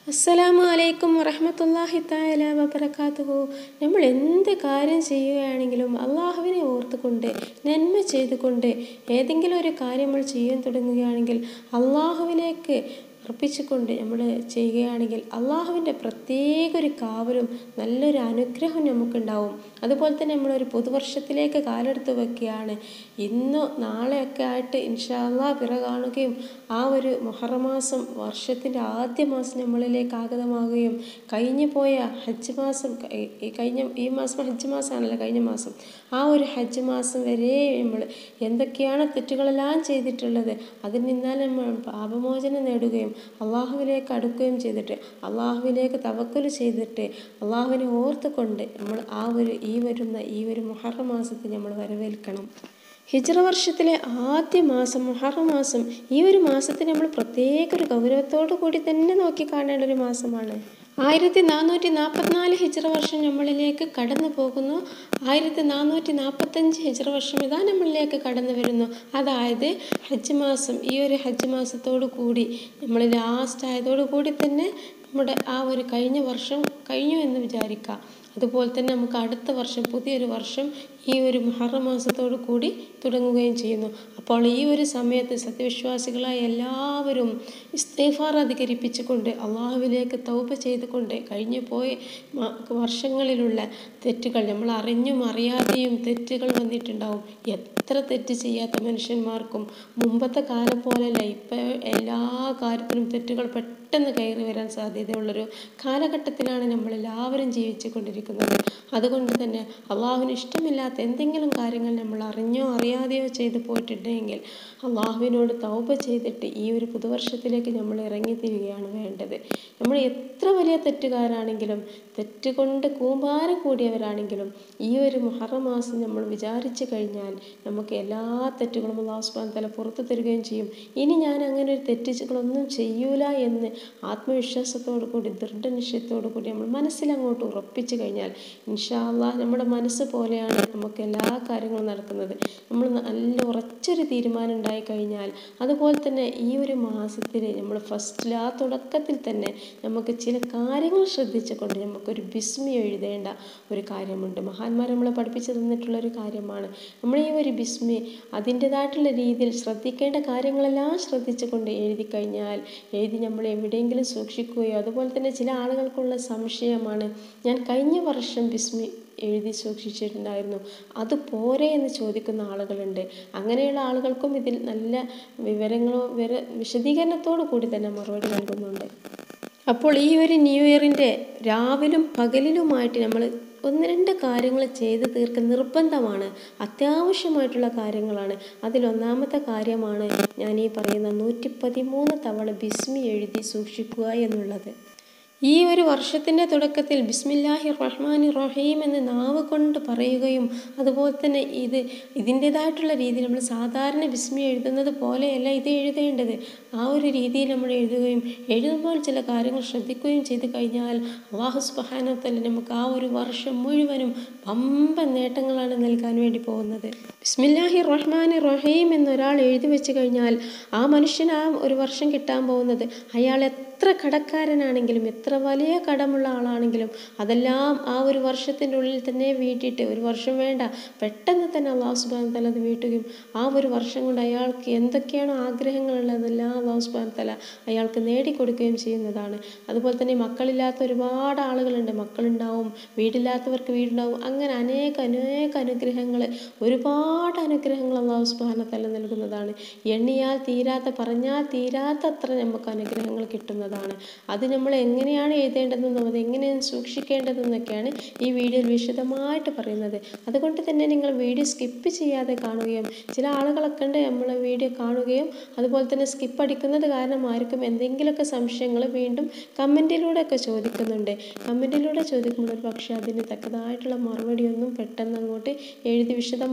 അസ്സലാമു അലൈക്കും വറഹമത്തല്ലാഹി താല വബർക്കാത്തുഹു നമ്മൾ എന്ത് കാര്യം ചെയ്യുകയാണെങ്കിലും അള്ളാഹുവിനെ ഓർത്തുകൊണ്ട് നന്മ ചെയ്തുകൊണ്ട് ഏതെങ്കിലും ഒരു കാര്യം നമ്മൾ ചെയ്യാൻ തുടങ്ങുകയാണെങ്കിൽ അള്ളാഹുവിലേക്ക് അർപ്പിച്ചുകൊണ്ട് നമ്മൾ ചെയ്യുകയാണെങ്കിൽ അള്ളാഹുവിൻ്റെ പ്രത്യേക ഒരു കാവലും നല്ലൊരു അനുഗ്രഹം നമുക്കുണ്ടാവും അതുപോലെ തന്നെ നമ്മളൊരു പുതുവർഷത്തിലേക്ക് കാലെടുത്ത് വെക്കുകയാണ് ഇന്നോ നാളെയൊക്കെ ആയിട്ട് ഇൻഷാല്ലാ പിറ കാണുകയും ആ ഒരു മുഹറമാസം വർഷത്തിൻ്റെ ആദ്യ മാസം നമ്മളിലേക്ക് ആഗതമാകുകയും കഴിഞ്ഞു പോയ ഹജ്ജ് മാസം ഈ കഴിഞ്ഞ ഈ മാസം ഹജ്ജ് മാസമാണല്ലോ കഴിഞ്ഞ മാസം ആ ഒരു ഹജ്ജ് മാസം വരെ നമ്മൾ എന്തൊക്കെയാണ് തെറ്റുകളെല്ലാം ചെയ്തിട്ടുള്ളത് അതിൽ നിന്നാൽ നമ്മൾ പാപമോചനം നേടുകയും അള്ളാഹുവിലേക്ക് അടുക്കുകയും ചെയ്തിട്ട് അള്ളാഹുവിലേക്ക് തവക്കൽ ചെയ്തിട്ട് അള്ളാഹുവിനെ ഓർത്തുകൊണ്ട് നമ്മൾ ആ ഒരു ഈ വരുന്ന ഈ ഒരു മുഹറ മാസത്തെ നമ്മൾ വരവേൽക്കണം ഹിജ്റ വർഷത്തിലെ ആദ്യ മാസം മുഹറ മാസം ഈ ഒരു മാസത്തെ നമ്മൾ പ്രത്യേക ഒരു ഗൗരവത്തോടു കൂടി തന്നെ നോക്കി കാണേണ്ട ഒരു മാസമാണ് ആയിരത്തി നാനൂറ്റി നാൽപ്പത്തിനാല് ഹിജ്റ വർഷം നമ്മളിലേക്ക് കടന്നു പോകുന്നു ആയിരത്തി നാനൂറ്റി നാൽപ്പത്തഞ്ച് ഹിജ്റ വർഷം ഇതാ നമ്മളിലേക്ക് കടന്നു വരുന്നു അതായത് ഹജ്ജ് മാസം ഈ ഒരു ഹജ്ജ് മാസത്തോടു കൂടി നമ്മൾ ലാസ്റ്റ് ആയതോടു കൂടി തന്നെ നമ്മുടെ ആ ഒരു കഴിഞ്ഞ വർഷം കഴിഞ്ഞു എന്ന് വിചാരിക്കുക അതുപോലെ തന്നെ നമുക്ക് അടുത്ത വർഷം പുതിയൊരു വർഷം ഈ ഒരു മുഹറ മാസത്തോടു കൂടി തുടങ്ങുകയും ചെയ്യുന്നു അപ്പോൾ ഈ ഒരു സമയത്ത് സത്യവിശ്വാസികളായ എല്ലാവരും ഇസ്തേഫാർ അധികരിപ്പിച്ചുകൊണ്ട് അള്ളാഹുവിലേക്ക് തൗപ ചെയ്തുകൊണ്ട് കഴിഞ്ഞു പോയ വർഷങ്ങളിലുള്ള തെറ്റുകൾ നമ്മൾ അറിഞ്ഞും അറിയാതെയും തെറ്റുകൾ വന്നിട്ടുണ്ടാവും എത്ര തെറ്റ് ചെയ്യാത്ത മനുഷ്യന്മാർക്കും മുമ്പത്തെ കാലം പോലെയല്ല ഇപ്പം എല്ലാ കാര്യത്തിലും തെറ്റുകൾ പെട്ടെന്ന് കയറി വരാൻ സാധ്യതയുള്ളൊരു കാലഘട്ടത്തിലാണ് നമ്മളെല്ലാവരും ജീവിച്ചു കൊണ്ടിരിക്കുന്നത് അതുകൊണ്ട് തന്നെ അള്ളാഹുവിന് ഇഷ്ടമില്ലാത്ത എന്തെങ്കിലും കാര്യങ്ങൾ നമ്മൾ അറിഞ്ഞോ അറിയാതെയോ ചെയ്തു പോയിട്ടുണ്ടെങ്കിൽ അള്ളാഹുവിനോട് തൗബ ചെയ്തിട്ട് ഈ ഒരു പുതുവർഷത്തിലേക്ക് നമ്മൾ ഇറങ്ങിത്തിരികയാണ് വേണ്ടത് നമ്മൾ എത്ര വലിയ തെറ്റുകാരാണെങ്കിലും തെറ്റുകൊണ്ട് കൂമ്പാരം കൂടിയവരാണെങ്കിലും ഈ ഒരു മുഹറ മാസം നമ്മൾ വിചാരിച്ചു കഴിഞ്ഞാൽ നമുക്ക് എല്ലാ തെറ്റുകളും അള്ളാഹു സുബാൻ തല പുറത്തു തരികയും ചെയ്യും ഇനി ഞാൻ അങ്ങനെ ഒരു തെറ്റുകളൊന്നും ചെയ്യൂല എന്ന് ആത്മവിശ്വാസത്തോടു കൂടി ദൃഢനിശ്ചയത്തോടു കൂടി നമ്മൾ മനസ്സിലങ്ങോട്ട് ഉറപ്പിച്ചു കഴിഞ്ഞാൽ ഇൻഷാല്ല നമ്മുടെ മനസ്സ് പോലെയാണ് നമുക്ക് എല്ലാ കാര്യങ്ങളും നടക്കുന്നത് നമ്മൾ നല്ല ഉറച്ചൊരു തീരുമാനം ഉണ്ടായി കഴിഞ്ഞാൽ അതുപോലെ തന്നെ ഈ ഒരു മാസത്തിൽ നമ്മൾ ഫസ്റ്റിൽ ആ തുടക്കത്തിൽ തന്നെ നമുക്ക് ചില കാര്യങ്ങൾ ശ്രദ്ധിച്ചുകൊണ്ട് നമുക്കൊരു ബിസ്മി എഴുതേണ്ട ഒരു കാര്യമുണ്ട് മഹാന്മാർ നമ്മളെ പഠിപ്പിച്ചു തന്നിട്ടുള്ള ഒരു കാര്യമാണ് നമ്മൾ ഈ ഒരു ബിസ്മി അതിൻ്റെതായിട്ടുള്ള രീതിയിൽ ശ്രദ്ധിക്കേണ്ട കാര്യങ്ങളെല്ലാം ശ്രദ്ധിച്ചുകൊണ്ട് എഴുതി കഴിഞ്ഞാൽ എഴുതി നമ്മൾ എവിടെയെങ്കിലും സൂക്ഷിക്കുകയോ അതുപോലെ തന്നെ ചില ആളുകൾക്കുള്ള സംശയമാണ് ഞാൻ കഴിഞ്ഞ വർഷം ബിസ്മി എഴുതി സൂക്ഷിച്ചിട്ടുണ്ടായിരുന്നു അത് പോരെ എന്ന് ചോദിക്കുന്ന ആളുകളുണ്ട് അങ്ങനെയുള്ള ആളുകൾക്കും ഇതിൽ നല്ല വിവരങ്ങളോ വിവര വിശദീകരണത്തോടു കൂടി തന്നെ മറുപടി നൽകുന്നുണ്ട് അപ്പോൾ ഈ ഒരു ന്യൂ ഇയറിൻ്റെ രാവിലും പകലിലുമായിട്ട് നമ്മൾ ഒന്ന് രണ്ട് കാര്യങ്ങൾ ചെയ്ത് തീർക്ക നിർബന്ധമാണ് അത്യാവശ്യമായിട്ടുള്ള കാര്യങ്ങളാണ് അതിലൊന്നാമത്തെ കാര്യമാണ് ഞാൻ ഈ പറയുന്ന നൂറ്റി പതിമൂന്ന് തവണ ബിസ്മി എഴുതി സൂക്ഷിക്കുക എന്നുള്ളത് ഈ ഒരു വർഷത്തിൻ്റെ തുടക്കത്തിൽ ബിസ്മില്ലാഹി റഹ്മാനി റഹീം എന്ന് നാവ് കൊണ്ട് പറയുകയും അതുപോലെ തന്നെ ഇത് ഇതിൻ്റെതായിട്ടുള്ള രീതിയിൽ നമ്മൾ സാധാരണ ബിസ്മി എഴുതുന്നത് പോലെയല്ല ഇത് എഴുതേണ്ടത് ആ ഒരു രീതിയിൽ നമ്മൾ എഴുതുകയും എഴുതുമ്പോൾ ചില കാര്യങ്ങൾ ശ്രദ്ധിക്കുകയും ചെയ്തു കഴിഞ്ഞാൽ അള്ളാഹു സുബാനത്തല്ല നമുക്ക് ആ ഒരു വർഷം മുഴുവനും പമ്പൻ നേട്ടങ്ങളാണ് നൽകാൻ വേണ്ടി പോകുന്നത് ബിസ്മില്ലാഹി റഹ്മാനി റഹീം എന്നൊരാൾ എഴുതി വെച്ച് കഴിഞ്ഞാൽ ആ മനുഷ്യൻ ആ ഒരു വർഷം കിട്ടാൻ പോകുന്നത് അയാൾ എത്ര കടക്കാരനാണെങ്കിലും എത്ര വലിയ കടമുള്ള ആളാണെങ്കിലും അതെല്ലാം ആ ഒരു വർഷത്തിൻ്റെ ഉള്ളിൽ തന്നെ വീട്ടിയിട്ട് ഒരു വർഷം വേണ്ട പെട്ടെന്ന് തന്നെ അള്ളാഹു സുബാൻ തല അത് വീട്ടുകയും ആ ഒരു വർഷം കൊണ്ട് അയാൾക്ക് എന്തൊക്കെയാണോ ആഗ്രഹങ്ങളുള്ളതെല്ലാം അള്ളാഹു സുബാൻ തല അയാൾക്ക് നേടിക്കൊടുക്കുകയും ചെയ്യുന്നതാണ് അതുപോലെ തന്നെ മക്കളില്ലാത്ത ഒരുപാട് ആളുകളുണ്ട് മക്കളുണ്ടാവും വീടില്ലാത്തവർക്ക് വീടുണ്ടാവും അങ്ങനെ അനേക അനേക അനുഗ്രഹങ്ങൾ ഒരുപാട് അനുഗ്രഹങ്ങൾ അള്ളാഹു സുബാന തല നൽകുന്നതാണ് എണ്ണിയാൽ തീരാത്ത പറഞ്ഞാൽ തീരാത്തത്ര നമുക്ക് അനുഗ്രഹങ്ങൾ കിട്ടുന്നതാണ് അത് നമ്മൾ എങ്ങനെയാണ് എഴുതേണ്ടതെന്നും അത് എങ്ങനെയാണ് സൂക്ഷിക്കേണ്ടതെന്നൊക്കെയാണ് ഈ വീഡിയോയിൽ വിശദമായിട്ട് പറയുന്നത് അതുകൊണ്ട് തന്നെ നിങ്ങൾ വീഡിയോ സ്കിപ്പ് ചെയ്യാതെ കാണുകയും ചില ആളുകളൊക്കെ ഉണ്ട് നമ്മൾ വീഡിയോ കാണുകയും അതുപോലെ തന്നെ സ്കിപ്പ് അടിക്കുന്നത് കാരണം ആർക്കും എന്തെങ്കിലുമൊക്കെ സംശയങ്ങൾ വീണ്ടും കമൻറ്റിലൂടെ ഒക്കെ ചോദിക്കുന്നുണ്ട് കമൻറ്റിലൂടെ ചോദിക്കുമ്പോൾ ഒരു പക്ഷേ അതിന് തക്കതായിട്ടുള്ള മറുപടിയൊന്നും പെട്ടെന്ന് അങ്ങോട്ട് എഴുതി വിശദമായിട്ട് എഴുതി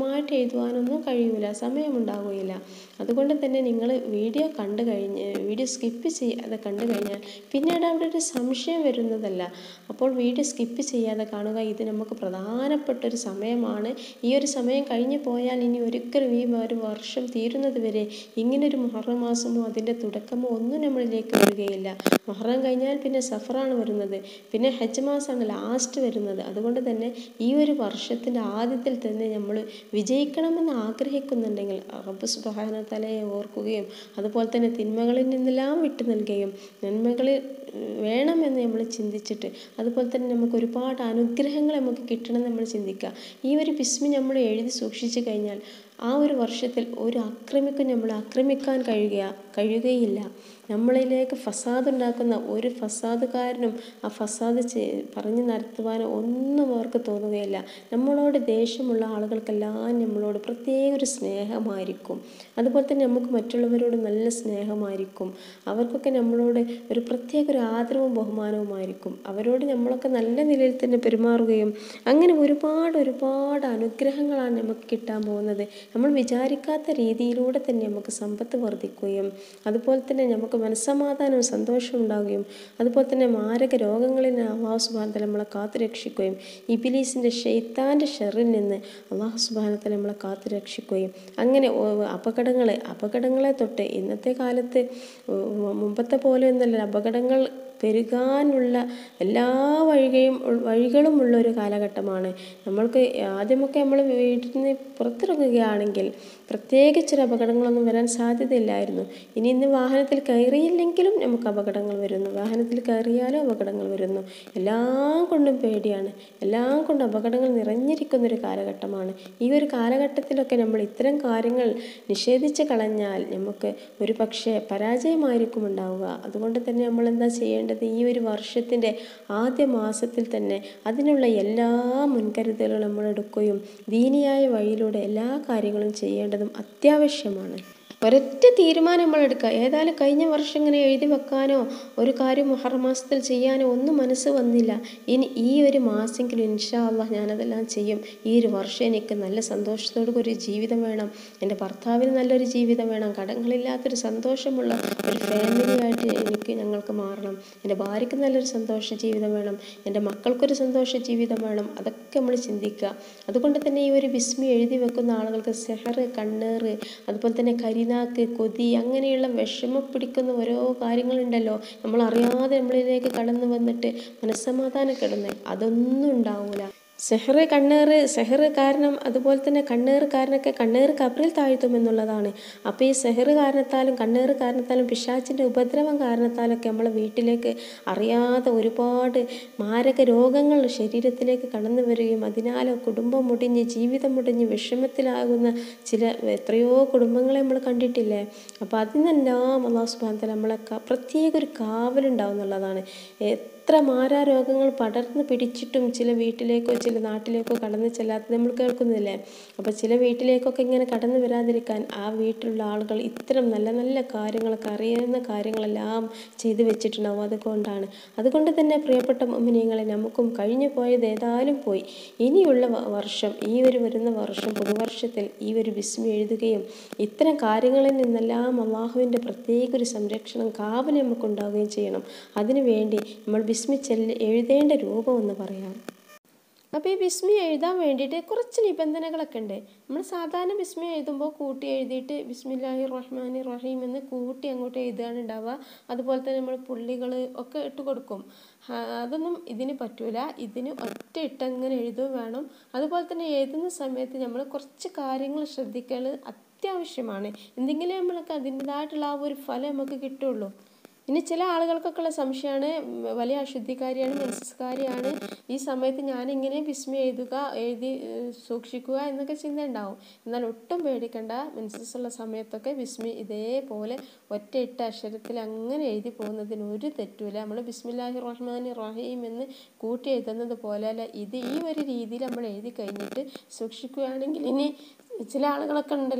എഴുതുവാനൊന്നും കഴിയൂല സമയമുണ്ടാവുകയില്ല അതുകൊണ്ട് തന്നെ നിങ്ങൾ വീഡിയോ കണ്ടു കഴിഞ്ഞ് വീഡിയോ സ്കിപ്പ് ചെയ്യാതെ കണ്ടു കഴിഞ്ഞാൽ പിന്നീട് അവിടെ ഒരു സംശയം വരുന്നതല്ല അപ്പോൾ വീഡിയോ സ്കിപ്പ് ചെയ്യാതെ കാണുക ഇത് നമുക്ക് പ്രധാനപ്പെട്ട ഒരു സമയമാണ് ഈ ഒരു സമയം കഴിഞ്ഞു പോയാൽ ഇനി ഒരിക്കലും ഈ ഒരു വർഷം തീരുന്നത് വരെ ഇങ്ങനൊരു മുഹറം മാസമോ അതിൻ്റെ തുടക്കമോ ഒന്നും നമ്മളിലേക്ക് വരികയില്ല മുഹറം കഴിഞ്ഞാൽ പിന്നെ സഫറാണ് വരുന്നത് പിന്നെ ഹജ്ജ് മാസമാണ് ലാസ്റ്റ് വരുന്നത് അതുകൊണ്ട് തന്നെ ഈ ഒരു വർഷത്തിൻ്റെ ആദ്യത്തിൽ തന്നെ നമ്മൾ വിജയിക്കണമെന്ന് ആഗ്രഹിക്കുന്നുണ്ടെങ്കിൽ റബ്ബ് സുബ്ഹാനഹു തലയെ ഓർക്കുകയും അതുപോലെ തന്നെ തിന്മകളിൽ നിന്നെല്ലാം വിട്ടു നൽകുകയും നന്മകളിൽ വേണമെന്ന് നമ്മൾ ചിന്തിച്ചിട്ട് അതുപോലെ തന്നെ നമുക്ക് ഒരുപാട് അനുഗ്രഹങ്ങൾ നമുക്ക് കിട്ടണം നമ്മൾ ചിന്തിക്കുക ഈ ഒരു ബിസ്മി നമ്മൾ എഴുതി സൂക്ഷിച്ചു കഴിഞ്ഞാൽ ആ ഒരു വർഷത്തിൽ ഒരു അക്രമിക്കും നമ്മൾ ആക്രമിക്കാൻ കഴിയുക കഴിയുകയില്ല നമ്മളിലേക്ക് ഫസാദ് ഉണ്ടാക്കുന്ന ഒരു ഫസാദുകാരനും ആ ഫസാദ് ചെ പറഞ്ഞു നടത്തുവാനോ ഒന്നും അവർക്ക് തോന്നുകയില്ല നമ്മളോട് ദേഷ്യമുള്ള ആളുകൾക്കെല്ലാം നമ്മളോട് പ്രത്യേക ഒരു സ്നേഹമായിരിക്കും അതുപോലെ തന്നെ നമുക്ക് മറ്റുള്ളവരോട് നല്ല സ്നേഹമായിരിക്കും അവർക്കൊക്കെ നമ്മളോട് ഒരു പ്രത്യേക ഒരു ആദരവും ബഹുമാനവുമായിരിക്കും അവരോട് നമ്മളൊക്കെ നല്ല നിലയിൽ തന്നെ പെരുമാറുകയും അങ്ങനെ ഒരുപാട് ഒരുപാട് അനുഗ്രഹങ്ങളാണ് നമുക്ക് കിട്ടാൻ പോകുന്നത് നമ്മൾ വിചാരിക്കാത്ത രീതിയിലൂടെ തന്നെ നമുക്ക് സമ്പത്ത് വർദ്ധിക്കുകയും അതുപോലെ തന്നെ നമുക്ക് മനസ്സമാധാനവും സന്തോഷവും ഉണ്ടാവുകയും അതുപോലെ തന്നെ മാരക രോഗങ്ങളിൽ നിന്ന് അള്ളാഹു സുബാനത്തല നമ്മളെ കാത്തു രക്ഷിക്കുകയും ഇബിലീസിൻ്റെ ഷെയ്ത്താൻ്റെ ഷെറിൽ നിന്ന് അള്ളാഹു സുബാനത്തല നമ്മളെ കാത്തു രക്ഷിക്കുകയും അങ്ങനെ അപകടങ്ങളെ അപകടങ്ങളെ തൊട്ട് ഇന്നത്തെ കാലത്ത് മുമ്പത്തെ പോലെയൊന്നല്ല അപകടങ്ങൾ പെരുകാനുള്ള എല്ലാ വഴികയും വഴികളുമുള്ള ഒരു കാലഘട്ടമാണ് നമ്മൾക്ക് ആദ്യമൊക്കെ നമ്മൾ വീട്ടിൽ നിന്ന് പുറത്തിറങ്ങുകയാണെങ്കിൽ പ്രത്യേകിച്ചൊരു അപകടങ്ങളൊന്നും വരാൻ സാധ്യതയില്ലായിരുന്നു ഇനി ഇന്ന് വാഹനത്തിൽ കയറിയില്ലെങ്കിലും നമുക്ക് അപകടങ്ങൾ വരുന്നു വാഹനത്തിൽ കയറിയാലും അപകടങ്ങൾ വരുന്നു എല്ലാം കൊണ്ടും പേടിയാണ് എല്ലാം കൊണ്ടും അപകടങ്ങൾ നിറഞ്ഞിരിക്കുന്ന ഒരു കാലഘട്ടമാണ് ഈ ഒരു കാലഘട്ടത്തിലൊക്കെ നമ്മൾ ഇത്തരം കാര്യങ്ങൾ നിഷേധിച്ച് കളഞ്ഞാൽ നമുക്ക് ഒരു പക്ഷേ പരാജയമായിരിക്കും ഉണ്ടാവുക അതുകൊണ്ട് തന്നെ നമ്മൾ എന്താ ചെയ്യേണ്ടത് ഈ ഒരു വർഷത്തിൻ്റെ ആദ്യ മാസത്തിൽ തന്നെ അതിനുള്ള എല്ലാ മുൻകരുതലുകളും നമ്മൾ എടുക്കുകയും ദീനിയായ വഴിയിലൂടെ എല്ലാ കാര്യങ്ങളും ചെയ്യേണ്ടതും അത്യാവശ്യമാണ് ഒരൊറ്റ തീരുമാനം നമ്മൾ എടുക്കുക ഏതായാലും കഴിഞ്ഞ വർഷം ഇങ്ങനെ എഴുതി വെക്കാനോ ഒരു കാര്യം മുഹറം മാസത്തിൽ ചെയ്യാനോ ഒന്നും മനസ്സ് വന്നില്ല ഇനി ഈ ഒരു മാസമെങ്കിലും ഇൻഷാ അള്ളാഹ് ഞാനതെല്ലാം ചെയ്യും ഈ ഒരു വർഷം എനിക്ക് നല്ല സന്തോഷത്തോടു ഒരു ജീവിതം വേണം എൻ്റെ ഭർത്താവിന് നല്ലൊരു ജീവിതം വേണം കടങ്ങളില്ലാത്തൊരു സന്തോഷമുള്ള ഒരു ഫാമിലി ആയിട്ട് എനിക്ക് ഞങ്ങൾക്ക് മാറണം എൻ്റെ ഭാര്യയ്ക്ക് നല്ലൊരു സന്തോഷ ജീവിതം വേണം എൻ്റെ മക്കൾക്കൊരു സന്തോഷ ജീവിതം വേണം അതൊക്കെ നമ്മൾ ചിന്തിക്കുക അതുകൊണ്ട് തന്നെ ഈ ഒരു ബിസ്മി എഴുതി വെക്കുന്ന ആളുകൾക്ക് സെഹർ കണ്ണേറ് അതുപോലെ തന്നെ കരി നാക്ക് കൊതി അങ്ങനെയുള്ള വിഷമം പിടിക്കുന്ന ഓരോ കാര്യങ്ങളുണ്ടല്ലോ നമ്മൾ അറിയാതെ നമ്മളിലേക്ക് കടന്നു വന്നിട്ട് മനസ്സമാധാനം കിടന്ന് അതൊന്നും ഉണ്ടാവൂല സെഹർ കണ്ണേറ് സെഹർ കാരണം അതുപോലെ തന്നെ കണ്ണേറ് കാരണമൊക്കെ കണ്ണേറ് കബറിൽ താഴ്ത്തും എന്നുള്ളതാണ് അപ്പോൾ ഈ സെഹർ കാരണത്താലും കണ്ണേറ് കാരണത്താലും പിശാച്ചിൻ്റെ ഉപദ്രവം കാരണത്താലൊക്കെ നമ്മളെ വീട്ടിലേക്ക് അറിയാതെ ഒരുപാട് മാരക രോഗങ്ങൾ ശരീരത്തിലേക്ക് കടന്നു വരികയും അതിനാലോ കുടുംബം മുടിഞ്ഞ് ജീവിതം മുടിഞ്ഞ് വിഷമത്തിലാകുന്ന ചില എത്രയോ കുടുംബങ്ങളെ നമ്മൾ കണ്ടിട്ടില്ലേ അപ്പോൾ അതിനെല്ലാം അള്ളാഹു സുബാൻ നമ്മളെ പ്രത്യേക ഒരു കാവലുണ്ടാവും എന്നുള്ളതാണ് എത്ര മാരാരോഗങ്ങൾ പടർന്ന് പിടിച്ചിട്ടും ചില വീട്ടിലേക്കോ ചില നാട്ടിലേക്കോ കടന്നു ചെല്ലാത്തത് നമ്മൾ കേൾക്കുന്നില്ലേ അപ്പോൾ ചില വീട്ടിലേക്കൊക്കെ ഇങ്ങനെ കടന്നു വരാതിരിക്കാൻ ആ വീട്ടിലുള്ള ആളുകൾ ഇത്തരം നല്ല നല്ല കാര്യങ്ങളൊക്കെ അറിയുന്ന കാര്യങ്ങളെല്ലാം ചെയ്തു വെച്ചിട്ടുണ്ടാവും അതുകൊണ്ടാണ് അതുകൊണ്ട് തന്നെ പ്രിയപ്പെട്ട മിനിയങ്ങളെ നമുക്കും കഴിഞ്ഞു പോയത് ഏതായാലും പോയി ഇനിയുള്ള വർഷം ഈ ഒരു വരുന്ന വർഷം പുതുവർഷത്തിൽ ഈ ഒരു വിസ്മി എഴുതുകയും ഇത്തരം കാര്യങ്ങളിൽ നിന്നെല്ലാം അള്ളാഹുവിൻ്റെ പ്രത്യേക ഒരു സംരക്ഷണം കാവൽ നമുക്കുണ്ടാവുകയും ചെയ്യണം അതിനു വേണ്ടി നമ്മൾ ബിസ്മി ചെല്ല് എഴുതേണ്ട രൂപം എന്ന് പറയാം അപ്പോൾ ഈ ബിസ്മി എഴുതാൻ വേണ്ടിയിട്ട് കുറച്ച് നിബന്ധനകളൊക്കെ ഉണ്ട് നമ്മൾ സാധാരണ ബിസ്മി എഴുതുമ്പോൾ കൂട്ടി എഴുതിയിട്ട് ബിസ്മില്ലാഹി റഹ്മാൻ റഹീം എന്ന് കൂട്ടി അങ്ങോട്ട് എഴുതുകയാണ് ഉണ്ടാവുക അതുപോലെ തന്നെ നമ്മൾ പുള്ളികൾ ഒക്കെ ഇട്ട് കൊടുക്കും അതൊന്നും ഇതിന് പറ്റൂല ഇതിന് ഒറ്റ ഇട്ടങ്ങനെ എഴുതുകയും വേണം അതുപോലെ തന്നെ എഴുതുന്ന സമയത്ത് നമ്മൾ കുറച്ച് കാര്യങ്ങൾ ശ്രദ്ധിക്കൽ അത്യാവശ്യമാണ് എന്തെങ്കിലും നമ്മൾക്ക് അതിൻ്റെതായിട്ടുള്ള ആ ഒരു ഫലം നമുക്ക് കിട്ടുള്ളൂ ഇനി ചില ആളുകൾക്കൊക്കെ ഉള്ള സംശയമാണ് വലിയ അശുദ്ധിക്കാരിയാണ് മെൻസസ്കാരിയാണ് ഈ സമയത്ത് ഞാനിങ്ങനെ ബിസ്മി എഴുതുക എഴുതി സൂക്ഷിക്കുക എന്നൊക്കെ ചിന്ത ഉണ്ടാവും എന്നാൽ ഒട്ടും പേടിക്കണ്ട മെൻസസ് ഉള്ള സമയത്തൊക്കെ ബിസ്മി ഇതേപോലെ ഒറ്റയിട്ട അക്ഷരത്തിൽ അങ്ങനെ എഴുതി പോകുന്നതിന് ഒരു തെറ്റുമില്ല നമ്മൾ ബിസ്മില്ലാഹി റഹ്മാൻ റഹീം എന്ന് കൂട്ടി എഴുതുന്നത് പോലെ അല്ല ഇത് ഈ ഒരു രീതിയിൽ നമ്മൾ എഴുതി കഴിഞ്ഞിട്ട് സൂക്ഷിക്കുകയാണെങ്കിൽ ഇനി ചില ആളുകളൊക്കെ ഉണ്ടല്ലോ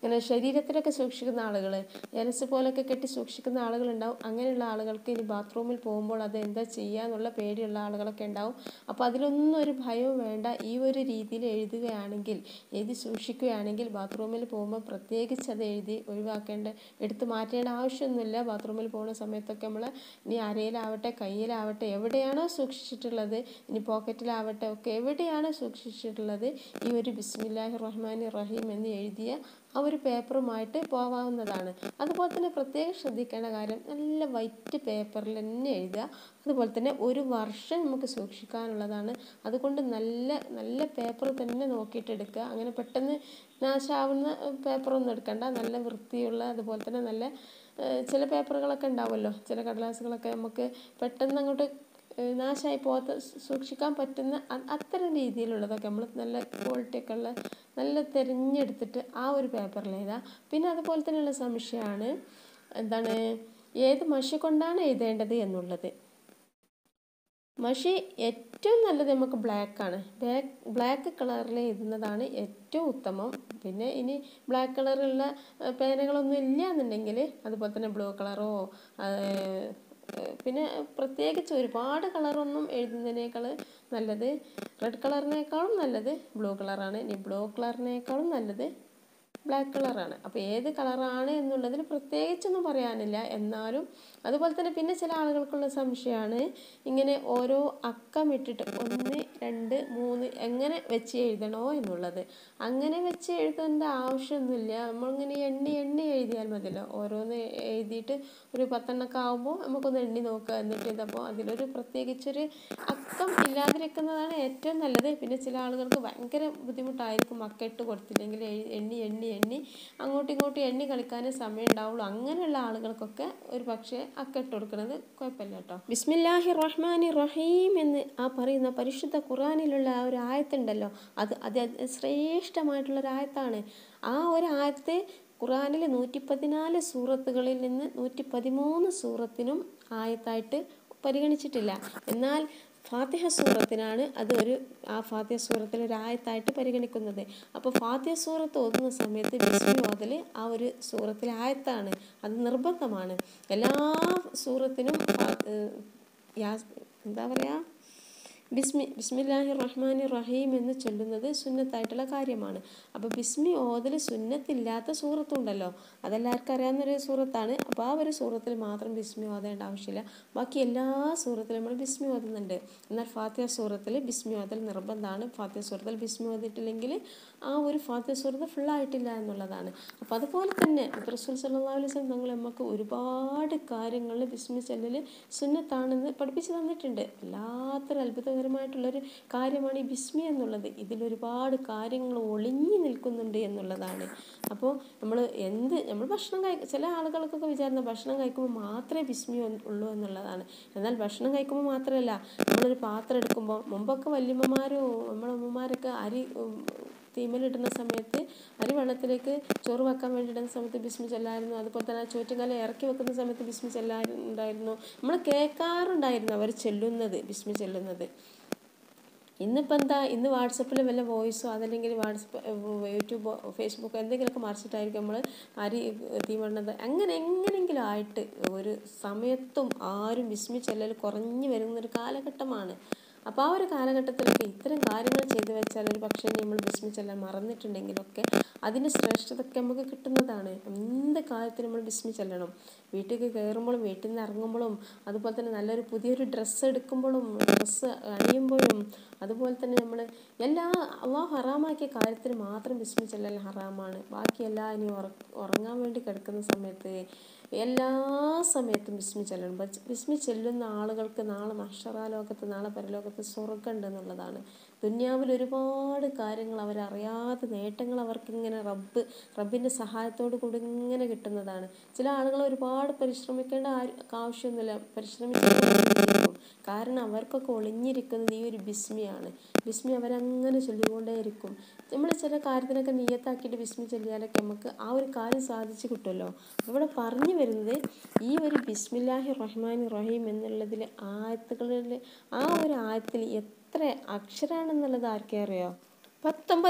ഇങ്ങനെ ശരീരത്തിലൊക്കെ സൂക്ഷിക്കുന്ന ആളുകൾ എലസ് പോലൊക്കെ കെട്ടി സൂക്ഷിക്കുന്ന ആളുകളുണ്ടാവും അങ്ങനെയുള്ള ആളുകൾക്ക് ഇനി ബാത്റൂമിൽ പോകുമ്പോൾ അത് എന്താ ചെയ്യുക എന്നുള്ള പേടിയുള്ള ആളുകളൊക്കെ ഉണ്ടാവും അപ്പോൾ അതിലൊന്നും ഒരു ഭയവും വേണ്ട ഈ ഒരു രീതിയിൽ എഴുതുകയാണെങ്കിൽ എഴുതി സൂക്ഷിക്കുകയാണെങ്കിൽ ബാത്റൂമിൽ പോകുമ്പോൾ പ്രത്യേകിച്ച് അത് എഴുതി ഒഴിവാക്കേണ്ട എടുത്ത് മാറ്റേണ്ട ആവശ്യമൊന്നുമില്ല ബാത്റൂമിൽ പോകുന്ന സമയത്തൊക്കെ നമ്മൾ ഇനി അരയിലാവട്ടെ കയ്യിലാവട്ടെ എവിടെയാണോ സൂക്ഷിച്ചിട്ടുള്ളത് ഇനി പോക്കറ്റിലാവട്ടെ ഒക്കെ എവിടെയാണ് സൂക്ഷിച്ചിട്ടുള്ളത് ഈ ഒരു ബിസ്മില്ലാഹി റഹ്മാൻ റഹീം എന്ന് എഴുതിയ ആ ഒരു പേപ്പറുമായിട്ട് പോകാവുന്നതാണ് അതുപോലെ തന്നെ പ്രത്യേകം ശ്രദ്ധിക്കേണ്ട കാര്യം നല്ല വൈറ്റ് പേപ്പറിൽ തന്നെ എഴുതുക അതുപോലെ തന്നെ ഒരു വർഷം നമുക്ക് സൂക്ഷിക്കാനുള്ളതാണ് അതുകൊണ്ട് നല്ല നല്ല പേപ്പർ തന്നെ നോക്കിയിട്ട് എടുക്കുക അങ്ങനെ പെട്ടെന്ന് നാശാവുന്ന പേപ്പറൊന്നും എടുക്കണ്ട നല്ല വൃത്തിയുള്ള അതുപോലെ തന്നെ നല്ല ഏഹ്, ചില പേപ്പറുകളൊക്കെ ഉണ്ടാവുമല്ലോ ചില കടലാസുകളൊക്കെ നമുക്ക് പെട്ടെന്ന് അങ്ങോട്ട് ഏഹ്, നാശമായി പോകാത്ത സൂ- സൂക്ഷിക്കാൻ പറ്റുന്ന അ- അത്തരം രീതിയിലുള്ളതൊക്കെ നമ്മൾ നല്ല ക്വാളിറ്റി ഒക്കെ ഉള്ള നല്ല തിരഞ്ഞെടുത്തിട്ട് ആ ഒരു പേപ്പറിൽ എഴുതാം പിന്നെ അതുപോലെ തന്നെയുള്ള സംശയമാണ് എന്താണ് ഏത് മഷി കൊണ്ടാണ് എഴുതേണ്ടത് എന്നുള്ളത് മഷി ഏറ്റവും നല്ലത് നമുക്ക് ബ്ലാക്കാണ് ബ്ലാക്ക് ബ്ലാക്ക് കളറിൽ എഴുതുന്നതാണ് ഏറ്റവും ഉത്തമം പിന്നെ ഇനി ബ്ലാക്ക് കളറുള്ള ഏഹ്, പേനകളൊന്നും ഇല്ല എന്നുണ്ടെങ്കിൽ അതുപോലെ തന്നെ ബ്ലൂ കളറോ പിന്നെ പ്രത്യേകിച്ച് ഒരുപാട് കളറൊന്നും എഴുതുന്നതിനേക്കാൾ നല്ലത് റെഡ് കളറിനേക്കാളും നല്ലത് ബ്ലൂ കളറാണ് ഇനി ബ്ലൂ കളറിനേക്കാളും നല്ലത് ബ്ലാക്ക് കളറാണ് അപ്പോൾ ഏത് കളറാണ് എന്നുള്ളതിൽ പ്രത്യേകിച്ചൊന്നും പറയാനില്ല എന്നാലും അതുപോലെ തന്നെ പിന്നെ ചില ആളുകൾക്കുള്ള സംശയമാണ് ഇങ്ങനെ ഓരോ അക്കം ഇട്ടിട്ട് ഒന്ന് രണ്ട് മൂന്ന് എങ്ങനെ വെച്ച് എഴുതണോ എന്നുള്ളത് അങ്ങനെ വെച്ച് എഴുതേണ്ട ആവശ്യമൊന്നുമില്ല നമ്മളിങ്ങനെ എണ്ണി എണ്ണി എഴുതിയാൽ മതിയല്ലോ ഓരോന്ന് എഴുതിയിട്ട് ഒരു പത്തെണ്ണൊക്കെ ആകുമ്പോൾ നമുക്കൊന്ന് എണ്ണി നോക്കുക എന്നിട്ട് ഇതപ്പോൾ അതിലൊരു പ്രത്യേകിച്ചൊരു അക്കം ഇല്ലാതിരിക്കുന്നതാണ് ഏറ്റവും നല്ലത് പിന്നെ ചില ആളുകൾക്ക് ഭയങ്കര ബുദ്ധിമുട്ടായിരിക്കും അക്ക ഇട്ട് കൊടുത്തില്ലെങ്കിൽ എഴ്- എണ്ണി എണ്ണി എണ്ണി അങ്ങോട്ടും ഇങ്ങോട്ടും എണ്ണി കളിക്കാനേ സമയം ഉണ്ടാവുള്ളൂ അങ്ങനെയുള്ള ആളുകൾക്കൊക്കെ ഒരു പക്ഷേ അക്ക ഇട്ട് കൊടുക്കുന്നത് കുഴപ്പമില്ല കേട്ടോ ബിസ്മില്ലാഹി റഹ്മാനി റഹീം എന്ന് ആ പറയുന്ന പരിശുദ്ധ ഖുറാനിലുള്ള ആ ഒരു ആയത്തുണ്ടല്ലോ അത് അത് ശ്രേഷ്ഠമായിട്ടുള്ള ഒരു ആയത്താണ് ആ ഒരു ആയത്ത് ഖുറാനിൽ നൂറ്റി പതിനാല് സൂറത്തുകളിൽ നിന്ന് നൂറ്റി പതിമൂന്ന് സൂറത്തിനും ആയത്തായിട്ട് പരിഗണിച്ചിട്ടില്ല എന്നാൽ ഫാത്തിഹ സൂറത്തിനാണ് അത് ഒരു ആ ഫാത്തിഹ സൂറത്തിൽ ഒരു ആയത്തായിട്ട് പരിഗണിക്കുന്നത് അപ്പോൾ ഫാത്തിഹ സൂറത്ത് ഓതുന്ന സമയത്ത് ബിസ്മി ഓതൽ ആ ഒരു സൂറത്തിലെ ആയത്താണ് അത് നിർബന്ധമാണ് എല്ലാ സൂറത്തിനും ഫാ- ഏഹ് യാസ് എന്താ പറയുക ബിസ്മി ബിസ്മില്ലാഹി റഹ്മാനി റഹീം എന്ന് ചൊല്ലുന്നത് സുന്നത്തായിട്ടുള്ള കാര്യമാണ് അപ്പോൾ ബിസ്മി ഓതൽ സുന്നത്തില്ലാത്ത സൂറത്തുണ്ടല്ലോ അതെല്ലാവർക്കും അറിയാവുന്നൊരു സൂറത്താണ് അപ്പോൾ ആ ഒരു സൂറത്തിൽ മാത്രം ബിസ്മി ഓതേണ്ട ആവശ്യമില്ല ബാക്കി എല്ലാ സൂറത്തിലും നമ്മൾ ബിസ്മി ഓതുന്നുണ്ട് എന്നാൽ ഫാത്തിഹ സൂറത്തിൽ ബിസ്മി ഓതൽ നിർബന്ധമാണ് ഫാത്തിഹ സൂറത്തിൽ ബിസ്മി ഓതിയിട്ടില്ലെങ്കിൽ ആ ഒരു ഫാത്തിഹ സൂറത്ത് ഫുള്ളായിട്ടില്ല എന്നുള്ളതാണ് അപ്പോൾ അതുപോലെ തന്നെ റസൂൽ സല്ലല്ലാഹു അലൈഹി വസല്ലം തങ്ങൾ നമുക്ക് ഒരുപാട് കാര്യങ്ങളിൽ ബിസ്മി ചൊല്ലൽ സുന്നത്താണെന്ന് പഠിപ്പിച്ചു തന്നിട്ടുണ്ട് വല്ലാത്തൊരു അത്ഭുതകരമായിട്ടുള്ളൊരു കാര്യമാണ് ഈ ബിസ്മി എന്നുള്ളത് ഇതിലൊരുപാട് കാര്യങ്ങൾ ഒളിഞ്ഞു നിൽക്കുന്നുണ്ട് എന്നുള്ളതാണ് അപ്പോൾ നമ്മൾ എന്ത് നമ്മൾ ഭക്ഷണം കഴി ചില ആളുകൾക്കൊക്കെ വിചാരിക്കുന്ന ഭക്ഷണം കഴിക്കുമ്പോൾ മാത്രമേ ബിസ്മി ഉ- ഉള്ളൂ എന്നുള്ളതാണ് എന്നാൽ ഭക്ഷണം കഴിക്കുമ്പോൾ മാത്രമല്ല നമ്മളൊരു പാത്രം എടുക്കുമ്പോൾ മുമ്പൊക്കെ വല്യമ്മമാരും നമ്മുടെ അമ്മമാരൊക്കെ അരി ഉം, തീമലിടുന്ന സമയത്ത് അരി വെള്ളത്തിലേക്ക് ചോറ് വെക്കാൻ വേണ്ടി ഇടുന്ന സമയത്ത് ബിസ്മി ചെല്ലായിരുന്നു അതുപോലെ തന്നെ ചോറ്റുകാലം ഇറക്കി വെക്കുന്ന സമയത്ത് ബിസ്മി ചെല്ലാറുണ്ടായിരുന്നു നമ്മൾ കേൾക്കാറുണ്ടായിരുന്നു അവർ ചെല്ലുന്നത് ബിസ്മി ചെല്ലുന്നത് ഇന്നിപ്പോൾ എന്താ ഇന്ന് വാട്സപ്പിൽ വല്ല വോയിസോ അതല്ലെങ്കിൽ വാട്സപ്പ് യൂട്യൂബോ ഫേസ്ബുക്കോ എന്തെങ്കിലുമൊക്കെ മറിച്ചിട്ടായിരിക്കും നമ്മൾ അരി തീമണ്ണത് അങ്ങനെ എങ്ങനെയെങ്കിലും ആയിട്ട് ഒരു സമയത്തും ആരും വിസ്മി ചെല്ലൽ കുറഞ്ഞു വരുന്നൊരു കാലഘട്ടമാണ് അപ്പോൾ ആ ഒരു കാലഘട്ടത്തിലൊക്കെ ഇത്തരം കാര്യങ്ങൾ ചെയ്തു വെച്ചാൽ ഒരു പക്ഷേ നമ്മൾ വിസ്മിച്ചെല്ലാം മറന്നിട്ടുണ്ടെങ്കിലൊക്കെ അതിൻ്റെ ശ്രേഷ്ഠതൊക്കെ നമുക്ക് കിട്ടുന്നതാണ് എന്ത് കാര്യത്തിനും നമ്മൾ വിസ്മിച്ചെല്ലണം വീട്ടിലേക്ക് കയറുമ്പോഴും വീട്ടിൽ നിന്ന് ഇറങ്ങുമ്പോഴും അതുപോലെ തന്നെ നല്ലൊരു പുതിയൊരു ഡ്രസ്സ് എടുക്കുമ്പോഴും ഡ്രസ്സ് അണിയുമ്പോഴും അതുപോലെ തന്നെ നമ്മൾ എല്ലാ അള്ളാഹ് ഹറാമാക്കിയ കാര്യത്തിന് മാത്രം വിസ്മിച്ചെല്ലൽ ഹറാമാണ് ബാക്കിയെല്ലാം ഇനി ഉറ ഉറങ്ങാൻ വേണ്ടി കിടക്കുന്ന സമയത്ത് എല്ലാ സമയത്തും ബിസ്മി ചെല്ലണം ബസ് ബിസ്മി ചെല്ലുന്ന ആളുകൾക്ക് നാളെ നക്ഷറാ ലോകത്ത് നാളെ പരലോകത്ത് സ്വർഗ്ഗം ഉണ്ടെന്നുള്ളതാണ് ദുന്യാവിൽ ഒരുപാട് കാര്യങ്ങൾ അവരറിയാത്ത നേട്ടങ്ങൾ അവർക്ക് ഇങ്ങനെ റബ്ബ് റബ്ബിൻ്റെ സഹായത്തോടു കൂടി ഇങ്ങനെ കിട്ടുന്നതാണ് ചില ആളുകൾ ഒരുപാട് പരിശ്രമിക്കേണ്ട ആര് ആവശ്യമൊന്നുമില്ല പരിശ്രമിച്ചിരിക്കും കാരണം അവർക്കൊക്കെ ഒളിഞ്ഞിരിക്കുന്നത് ഈ ഒരു ബിസ്മിയാണ് ബിസ്മി അവരങ്ങനെ ചൊല്ലിക്കൊണ്ടേയിരിക്കും നമ്മൾ ചില കാര്യത്തിനൊക്കെ നിയത്താക്കിയിട്ട് ബിസ്മി ചൊല്ലിയാലൊക്കെ നമുക്ക് ആ ഒരു കാര്യം സാധിച്ചു കിട്ടുമല്ലോ അപ്പോൾ ഇവിടെ പറഞ്ഞു വരുന്നത് ഈ ഒരു ബിസ്മില്ലാഹി റഹ്മാൻ റഹീം എന്നുള്ളതിൽ ആയത്തുകളിൽ ആ ഒരു ആയത്തിൽ എത്ര അക്ഷരാണെന്നുള്ളത് ആർക്കേ അറിയോ പത്തൊമ്പത്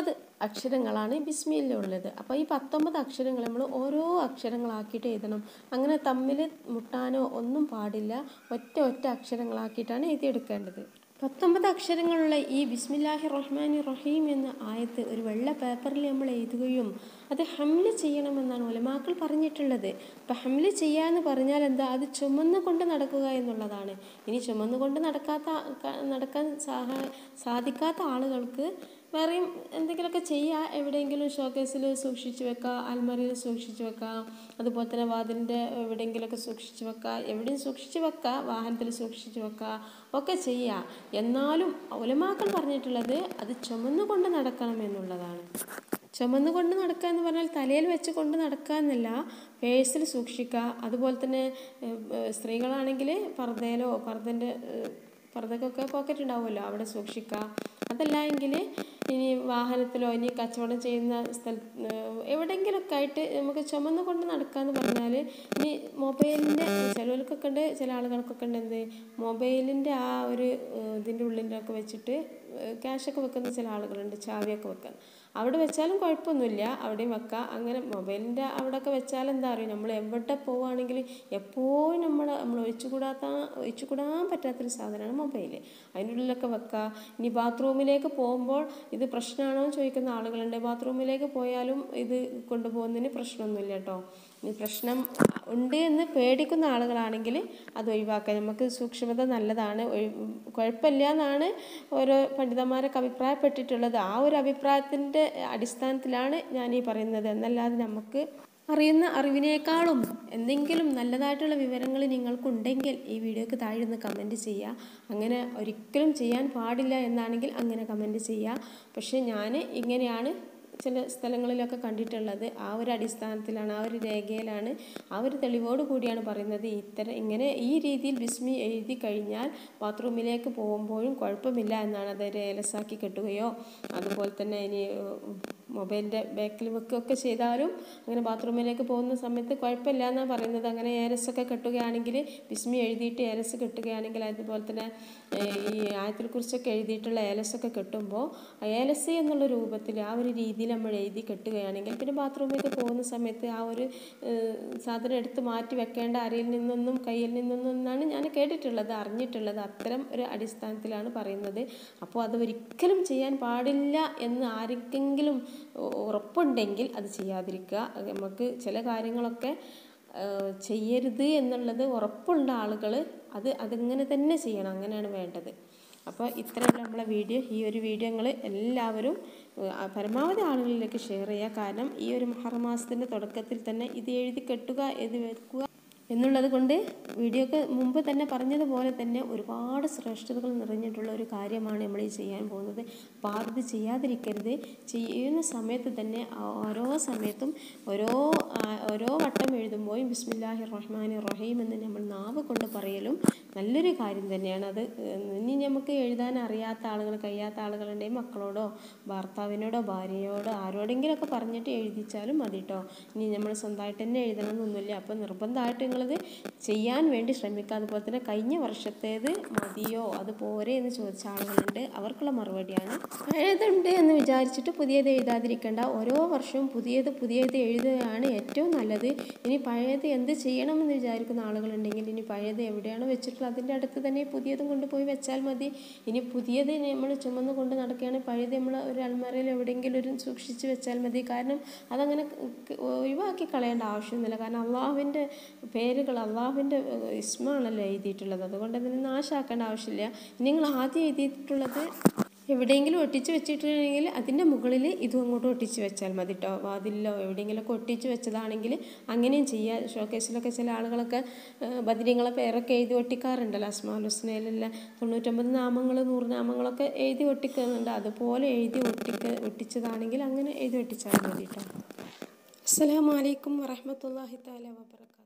അക്ഷരങ്ങളാണ് ബിസ്മിയിലുള്ളത് അപ്പോൾ ഈ പത്തൊമ്പത് അക്ഷരങ്ങൾ നമ്മൾ ഓരോ അക്ഷരങ്ങളാക്കിയിട്ട് എഴുതണം അങ്ങനെ തമ്മിൽ മുട്ടാനോ ഒന്നും പാടില്ല ഒറ്റ ഒറ്റ അക്ഷരങ്ങളാക്കിയിട്ടാണ് എഴുതിയെടുക്കേണ്ടത് പത്തൊമ്പത് അക്ഷരങ്ങളുള്ള ഈ ബിസ്മില്ലാഹി റഹ്മാനി റഹീം എന്ന ആയത്ത് ഒരു വെള്ള പേപ്പറിൽ നമ്മൾ എഴുതുകയും അത് ഹംല് ചെയ്യണമെന്നാണ് ഒലമാക്കൾ പറഞ്ഞിട്ടുള്ളത് അപ്പം ഹംല് ചെയ്യുക എന്ന് പറഞ്ഞാൽ എന്താ അത് ചുമന്ന് കൊണ്ട് നടക്കുക എന്നുള്ളതാണ് ഇനി ചുമന്ന് കൊണ്ട് നടക്കാത്ത ക- നടക്കാൻ സാഹ സാധിക്കാത്ത ആളുകൾക്ക് വേറെയും എന്തെങ്കിലുമൊക്കെ ചെയ്യുക എവിടെയെങ്കിലും ഷോക്കേസിൽ സൂക്ഷിച്ച് വെക്കുക അൽമറിയിൽ സൂക്ഷിച്ച് വെക്കുക അതുപോലെ തന്നെ വാതിലിൻ്റെ എവിടെയെങ്കിലുമൊക്കെ സൂക്ഷിച്ച് വെക്കുക എവിടെയും സൂക്ഷിച്ച് വെക്കുക വാഹനത്തിൽ സൂക്ഷിച്ച് വെക്കുക ഒക്കെ ചെയ്യുക എന്നാലും ഒലമാക്കൾ പറഞ്ഞിട്ടുള്ളത് അത് ചുമന്നുകൊണ്ട് നടക്കണം എന്നുള്ളതാണ് ചുമന്നുകൊണ്ട് നടക്കുക എന്ന് പറഞ്ഞാൽ തലയിൽ വെച്ച് കൊണ്ട് നടക്കുക എന്നല്ല പേഴ്സിൽ സൂക്ഷിക്കുക അതുപോലെ തന്നെ ഏഹ്, ഏഹ്, സ്ത്രീകളാണെങ്കിൽ പർദ്ദയിലോ പർദ്ദൻ്റെ പർദ്ദക്കൊക്കെ പോക്കറ്റ് ഉണ്ടാവുമല്ലോ അവിടെ സൂക്ഷിക്കുക അതല്ല എങ്കിൽ ഇനി വാഹനത്തിലോ ഇനി കച്ചവടം ചെയ്യുന്ന സ്ഥല എവിടെയെങ്കിലുമൊക്കെ ആയിട്ട് നമുക്ക് ചുമന്ന് കൊണ്ട് നടക്കുക എന്ന് പറഞ്ഞാൽ ഇനി മൊബൈലിൻ്റെ ചിലവർക്കൊക്കെ ഉണ്ട് ചില ആളുകൾക്കൊക്കെ ഉണ്ട് എന്ത് മൊബൈലിൻ്റെ ആ ഒരു ഏഹ്, ഇതിൻ്റെ ഉള്ളിലൊക്കെ വെച്ചിട്ട് ക്യാഷൊക്കെ വെക്കുന്ന ചില ആളുകളുണ്ട് ചാവിയൊക്കെ വെക്കാൻ അവിടെ വെച്ചാലും കുഴപ്പമൊന്നുമില്ല അവിടെയും വെക്കാം അങ്ങനെ മൊബൈലിൻ്റെ അവിടെയൊക്കെ വെച്ചാൽ എന്താ അറിയും നമ്മൾ എവിടെ പോവുകയാണെങ്കിലും എപ്പോഴും നമ്മൾ നമ്മൾ ഒഴിച്ചുകൂടാത്ത ഒഴിച്ചുകൂടാൻ പറ്റാത്തൊരു സാധനമാണ് മൊബൈൽ അതിൻ്റെ ഉള്ളിലൊക്കെ വെക്കുക ഇനി ബാത്റൂമിലേക്ക് പോകുമ്പോൾ ഇത് പ്രശ്നമാണോ എന്ന് ചോദിക്കുന്ന ആളുകളുണ്ട് ബാത്റൂമിലേക്ക് പോയാലും ഇത് കൊണ്ടുപോകുന്നതിന് പ്രശ്നമൊന്നുമില്ല കേട്ടോ ഇനി പ്രശ്നം ഉണ്ട് എന്ന് പേടിക്കുന്ന ആളുകളാണെങ്കിൽ അത് ഒഴിവാക്കാം നമുക്ക് സൂക്ഷ്മത നല്ലതാണ് ഒഴി- കുഴപ്പമില്ല എന്നാണ് ഓരോ പണ്ഡിതന്മാരൊക്കെ അഭിപ്രായപ്പെട്ടിട്ടുള്ളത് ആ ഒരു അഭിപ്രായത്തിൻ്റെ അടിസ്ഥാനത്തിലാണ് ഞാൻ ഈ പറയുന്നത് എന്നല്ലാതെ നമുക്ക് അറിയുന്ന അറിവിനേക്കാളും എന്തെങ്കിലും നല്ലതായിട്ടുള്ള വിവരങ്ങൾ നിങ്ങൾക്കുണ്ടെങ്കിൽ ഈ വീഡിയോക്ക് താഴെ നിന്ന് കമൻറ്റ് ചെയ്യുക അങ്ങനെ ഒരിക്കലും ചെയ്യാൻ പാടില്ല എന്നാണെങ്കിൽ അങ്ങനെ കമൻറ്റ് ചെയ്യുക പക്ഷേ ഞാൻ ഇങ്ങനെയാണ് ചില സ്ഥലങ്ങളിലൊക്കെ കണ്ടിട്ടുള്ളത് ആ ഒരു അടിസ്ഥാനത്തിലാണ് ആ ഒരു രേഖയിലാണ് ആ ഒരു തെളിവോട് കൂടിയാണ് പറയുന്നത് ഇത്തരം ഇങ്ങനെ ഈ രീതിയിൽ ബിസ്മി എഴുതി കഴിഞ്ഞാൽ ബാത്റൂമിലേക്ക് പോകുമ്പോഴും കുഴപ്പമില്ല എന്നാണ് അത് ഒരു ഏലസാക്കി കെട്ടുകയോ അതുപോലെ തന്നെ ഇനി മൊബൈലിൻ്റെ ബാക്കിൽ വെക്കുകയൊക്കെ ചെയ്താലും അങ്ങനെ ബാത്റൂമിലേക്ക് പോകുന്ന സമയത്ത് കുഴപ്പമില്ല എന്നാണ് പറയുന്നത് അങ്ങനെ ഏലസൊക്കെ കെട്ടുകയാണെങ്കിൽ ബിസ്മി എഴുതിയിട്ട് ഏലസ് കെട്ടുകയാണെങ്കിൽ അതുപോലെ തന്നെ ഏഹ്, ഈ ആയത്തിനെ കുറിച്ചൊക്കെ എഴുതിയിട്ടുള്ള ഏലസൊക്കെ കെട്ടുമ്പോൾ ആ ഏലസ് എന്നുള്ള രൂപത്തിൽ ആ ഒരു രീതിയിൽ നമ്മൾ എഴുതി കെട്ടുകയാണെങ്കിൽ പിന്നെ ബാത്റൂമിലേക്ക് പോകുന്ന സമയത്ത് ആ ഒരു ഏഹ്, സാധനം എടുത്ത് മാറ്റി വെക്കേണ്ട അരയിൽ നിന്നൊന്നും കയ്യിൽ നിന്നൊന്നും എന്നാണ് ഞാൻ കേട്ടിട്ടുള്ളത് അറിഞ്ഞിട്ടുള്ളത് അത്തരം ഒരു അടിസ്ഥാനത്തിലാണ് പറയുന്നത് അപ്പോൾ അത് ഒരിക്കലും ചെയ്യാൻ പാടില്ല എന്ന് ആർക്കെങ്കിലും ഉ- ഉറപ്പുണ്ടെങ്കിൽ അത് ചെയ്യാതിരിക്കുക അത് നമുക്ക് ചില കാര്യങ്ങളൊക്കെ ഏഹ്, ചെയ്യരുത് എന്നുള്ളത് ഉറപ്പുള്ള ആളുകൾ അത് അതിങ്ങനെ തന്നെ ചെയ്യണം അങ്ങനെയാണ് വേണ്ടത് അപ്പോൾ ഇത്രയുള്ള നമ്മളെ വീഡിയോ ഈ ഒരു വീഡിയോ നിങ്ങൾ എല്ലാവരും ഏഹ്, പരമാവധി ആളുകളിലേക്ക് ഷെയർ ചെയ്യുക കാരണം ഈ ഒരു മുഹറം മാസത്തിൻ്റെ തുടക്കത്തിൽ തന്നെ ഇത് എഴുതി കെട്ടുക എഴുതി വെക്കുക എന്നുള്ളത് കൊണ്ട് വീഡിയോക്ക് മുമ്പ് തന്നെ പറഞ്ഞതുപോലെ തന്നെ ഒരുപാട് ശ്രേഷ്ഠതകൾ നിറഞ്ഞിട്ടുള്ള ഒരു കാര്യമാണ് നമ്മൾ ഈ ചെയ്യാൻ പോകുന്നത് അപ്പോൾ ആരും ഇത് ചെയ്യാതിരിക്കരുത് ചെയ്യുന്ന സമയത്ത് തന്നെ ഓരോ സമയത്തും ഓരോ ആ, ഓരോ വട്ടം എഴുതുമ്പോഴും ബിസ്മില്ലാഹി റഹ്മാനി റഹീം എന്ന് നമ്മൾ നാവ് കൊണ്ട് പറയലും നല്ലൊരു കാര്യം തന്നെയാണ് അത് ഏഹ്, ഇനി നമുക്ക് എഴുതാൻ അറിയാത്ത ആളുകൾ കഴിയാത്ത ആളുകളുണ്ടെങ്കിൽ മക്കളോടോ ഭർത്താവിനോടോ ഭാര്യയോടോ ആരോടെങ്കിലുമൊക്കെ പറഞ്ഞിട്ട് എഴുതിച്ചാലും മതി കേട്ടോ ഇനി നമ്മൾ സ്വന്തമായിട്ട് തന്നെ എഴുതണം എന്നൊന്നുമില്ല അപ്പോൾ നിർബന്ധമായിട്ട് നിങ്ങളത് ചെയ്യാൻ വേണ്ടി ശ്രമിക്കുക അതുപോലെ തന്നെ കഴിഞ്ഞ വർഷത്തേത് മതിയോ അത് പോരെ എന്ന് ചോദിച്ച ആളുകളുണ്ട് അവർക്കുള്ള മറുപടിയാണ് പഴയതുണ്ട് എന്ന് വിചാരിച്ചിട്ട് പുതിയത് എഴുതാതിരിക്കേണ്ട ഓരോ വർഷവും പുതിയത് പുതിയത് എഴുതുകയാണ് ഏറ്റവും നല്ലത് ഇനി പഴയത് എന്ത് ചെയ്യണമെന്ന് വിചാരിക്കുന്ന ആളുകളുണ്ടെങ്കിൽ ഇനി പഴയത് എവിടെയാണോ വെച്ചിട്ടുള്ളത് അതിൻ്റെ അടുത്ത് തന്നെ പുതിയതും കൊണ്ടുപോയി വെച്ചാൽ മതി ഇനി പുതിയത് നമ്മൾ ചുമന്ന് കൊണ്ട് നടക്കുകയാണെങ്കിൽ പഴയത് നമ്മൾ ഒരു അൽമറയിൽ എവിടെയെങ്കിലും ഒരു സൂക്ഷിച്ച് വെച്ചാൽ മതി കാരണം അതങ്ങനെ ക- ഒഴിവാക്കി കളയേണ്ട ആവശ്യമൊന്നുമില്ല കാരണം അള്ളാഹുവിൻ്റെ പേരുകൾ അള്ളാഹുവിൻ്റെ ഇസ്മാണല്ലോ എഴുതിയിട്ടുള്ളത് അതുകൊണ്ട് അതിനെ നാശാക്കേണ്ട ആവശ്യമില്ല ഇനി നിങ്ങൾ ആദ്യം എഴുതിയിട്ടുള്ളത് എവിടെയെങ്കിലും ഒട്ടിച്ച് വെച്ചിട്ടുണ്ടെങ്കിൽ അതിൻ്റെ മുകളിൽ ഇതും അങ്ങോട്ട് ഒട്ടിച്ച് വെച്ചാൽ മതി കേട്ടോ വാതിലിലോ എവിടെയെങ്കിലുമൊക്കെ ഒട്ടിച്ച് വെച്ചതാണെങ്കിൽ അങ്ങനെയും ചെയ്യുക ഷോക്കേസിലൊക്കെ ചില ആളുകളൊക്കെ ഏഹ്, ബദരീങ്ങളെ പേരൊക്കെ എഴുതി ഒട്ടിക്കാറുണ്ടല്ലോ അസ്മാൽ ഹുസ്നയിലുള്ള തൊണ്ണൂറ്റൊമ്പത് നാമങ്ങൾ നൂറ് നാമങ്ങളൊക്കെ എഴുതി ഒട്ടിക്കുന്നുണ്ട് അതുപോലെ എഴുതി ഒട്ടിക്ക ഒട്ടിച്ചതാണെങ്കിൽ അങ്ങനെ എഴുതി ഒട്ടിച്ചാൽ മതി കേട്ടോ അസ്സലാമു അലൈക്കും വറഹ്മത്തുള്ളാഹി തആല വബറകാതുഹു